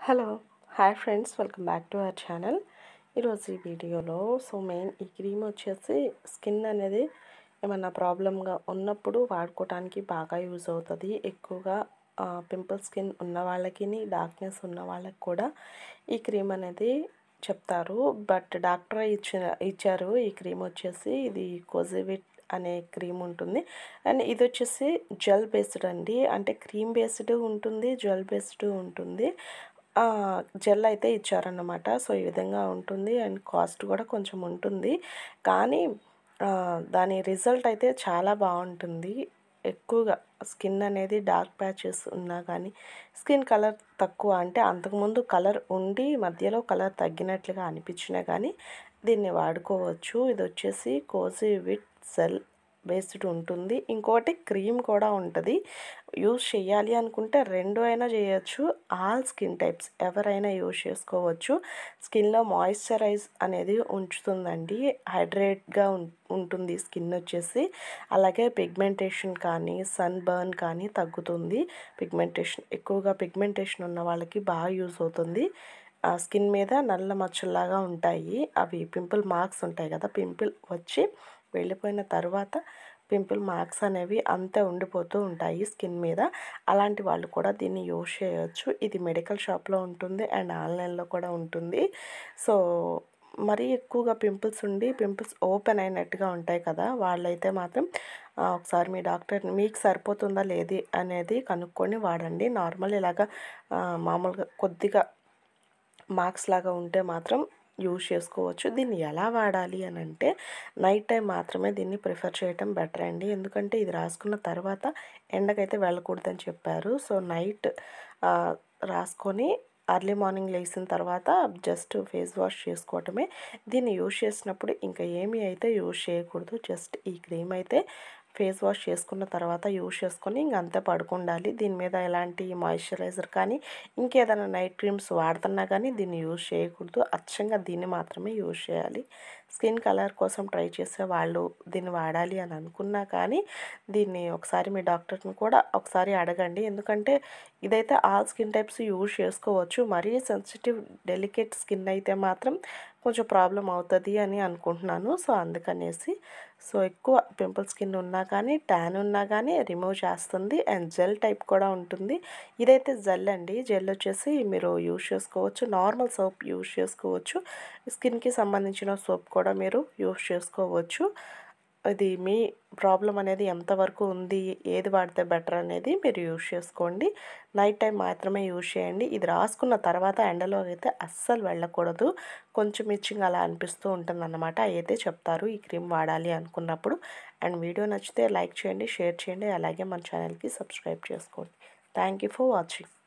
hello hi friends welcome back to our channel ఈరోజు ఈ వీడియోలో సో మెయిన్ ఈ క్రీమ్ వచ్చేసి స్కిన్ అనేది ఏమన్నా ప్రాబ్లంగా ఉన్నప్పుడు వాడుకోవడానికి బాగా యూజ్ అవుతుంది ఎక్కువగా పింపుల్ స్కిన్ ఉన్న వాళ్ళకి డార్క్నెస్ ఉన్న వాళ్ళకి కూడా ఈ క్రీమ్ అనేది చెప్తారు బట్ డాక్టర్ ఇచ్చిన ఇచ్చారు ఈ క్రీమ్ వచ్చేసి ఇది కోజివిట్ అనే క్రీమ్ ఉంటుంది అండ్ ఇది వచ్చేసి జెల్ బేస్డ్ అండి అంటే క్రీమ్ బేస్డ్ ఉంటుంది జెల్ బేస్డ్ ఉంటుంది జెల్ అయితే ఇచ్చారన్నమాట సో ఈ విధంగా ఉంటుంది అండ్ కాస్ట్ కూడా కొంచెం ఉంటుంది కానీ దాని రిజల్ట్ అయితే చాలా బాగుంటుంది ఎక్కువగా స్కిన్ అనేది డార్క్ ప్యాచెస్ ఉన్నా కానీ స్కిన్ కలర్ తక్కువ అంటే అంతకుముందు కలర్ ఉండి మధ్యలో కలర్ తగ్గినట్లుగా అనిపించినా కానీ దీన్ని వాడుకోవచ్చు ఇది వచ్చేసి కోజీ విత్ సెల్ బేస్డ్ ఉంటుంది ఇంకోటి క్రీమ్ కూడా ఉంటుంది యూస్ చేయాలి అనుకుంటే రెండు అయినా చేయొచ్చు ఆల్ స్కిన్ టైప్స్ ఎవరైనా యూస్ చేసుకోవచ్చు స్కిన్లో మాయిశ్చరైజ్ అనేది ఉంచుతుందండి హైడ్రేట్గా ఉంటుంది స్కిన్ వచ్చేసి అలాగే పిగ్మెంటేషన్ కానీ సన్ బర్న్ కానీ తగ్గుతుంది పిగ్మెంటేషన్ ఎక్కువగా పిగ్మెంటేషన్ ఉన్న వాళ్ళకి బాగా యూజ్ అవుతుంది ఆ స్కిన్ మీద నల్ల మచ్చల్లాగా ఉంటాయి అవి పింపుల్ మార్క్స్ ఉంటాయి కదా పింపుల్ వచ్చి వెళ్ళిపోయిన తర్వాత పింపుల్ మార్క్స్ అనేవి అంతే ఉండిపోతూ ఉంటాయి స్కిన్ మీద అలాంటి వాళ్ళు కూడా దీన్ని యూజ్ చేయొచ్చు ఇది మెడికల్ షాప్లో ఉంటుంది అండ్ ఆన్లైన్లో కూడా ఉంటుంది సో మరీ ఎక్కువగా పింపుల్స్ ఉండి పింపుల్స్ ఓపెన్ అయినట్టుగా ఉంటాయి కదా వాళ్ళైతే మాత్రం ఒకసారి మీ డాక్టర్ మీకు సరిపోతుందా లేది అనేది కనుక్కొని వాడండి నార్మల్ ఇలాగా మామూలుగా కొద్దిగా మార్క్స్ లాగా ఉంటే మాత్రం యూజ్ చేసుకోవచ్చు దీన్ని ఎలా వాడాలి అని అంటే నైట్ టైం మాత్రమే దీన్ని ప్రిఫర్ చేయటం బెటర్ అండి ఎందుకంటే ఇది రాసుకున్న తర్వాత ఎండకైతే వెళ్ళకూడదని చెప్పారు సో నైట్ రాసుకొని అర్లీ మార్నింగ్ లేచిన తర్వాత జస్ట్ ఫేస్ వాష్ చేసుకోవటమే దీన్ని యూజ్ చేసినప్పుడు ఇంకా ఏమీ అయితే యూజ్ చేయకూడదు జస్ట్ ఈ క్రీమ్ అయితే ఫేస్ వాష్ చేసుకున్న తర్వాత యూజ్ చేసుకొని ఇంక అంతే పడుకుండాలి దీని మీద ఎలాంటి మాయిశ్చరైజర్ కానీ ఇంకేదైనా నైట్ క్రీమ్స్ వాడుతున్నా కానీ దీన్ని యూజ్ చేయకూడదు అచ్చంగా దీన్ని మాత్రమే యూజ్ చేయాలి స్కిన్ కలర్ కోసం ట్రై చేసే వాళ్ళు దీన్ని వాడాలి అని అనుకున్నా కానీ దీన్ని ఒకసారి మీ డాక్టర్ని కూడా ఒకసారి అడగండి ఎందుకంటే ఇదైతే ఆల్ స్కిన్ టైప్స్ యూజ్ చేసుకోవచ్చు మరీ సెన్సిటివ్ డెలికేట్ స్కిన్ అయితే మాత్రం కొంచెం ప్రాబ్లం అవుతుంది అని అనుకుంటున్నాను సో అందుకనేసి సో ఎక్కువ పింపుల్ స్కిన్ ఉన్నా కానీ ట్యాన్ ఉన్నా కానీ రిమూవ్ చేస్తుంది అండ్ జెల్ టైప్ కూడా ఉంటుంది ఇదైతే జెల్ అండి జెల్ వచ్చేసి మీరు యూజ్ చేసుకోవచ్చు నార్మల్ సోప్ యూజ్ చేసుకోవచ్చు స్కిన్కి సంబంధించిన సోప్ కూడా మీరు యూజ్ చేసుకోవచ్చు ఇది మీ ప్రాబ్లం అనేది ఎంతవరకు ఉంది ఏది వాడితే బెటర్ అనేది మీరు యూజ్ చేసుకోండి నైట్ టైం మాత్రమే యూజ్ చేయండి ఇది రాసుకున్న తర్వాత ఎండలో అయితే అస్సలు వెళ్ళకూడదు కొంచెం ఇచ్చింగ్ అలా అనిపిస్తూ ఉంటుంది అన్నమాట అయితే చెప్తారు ఈ క్రీమ్ వాడాలి అనుకున్నప్పుడు అండ్ వీడియో నచ్చితే లైక్ చేయండి షేర్ చేయండి అలాగే మన ఛానల్కి సబ్స్క్రైబ్ చేసుకోండి థ్యాంక్ యూ ఫర్ వాచింగ్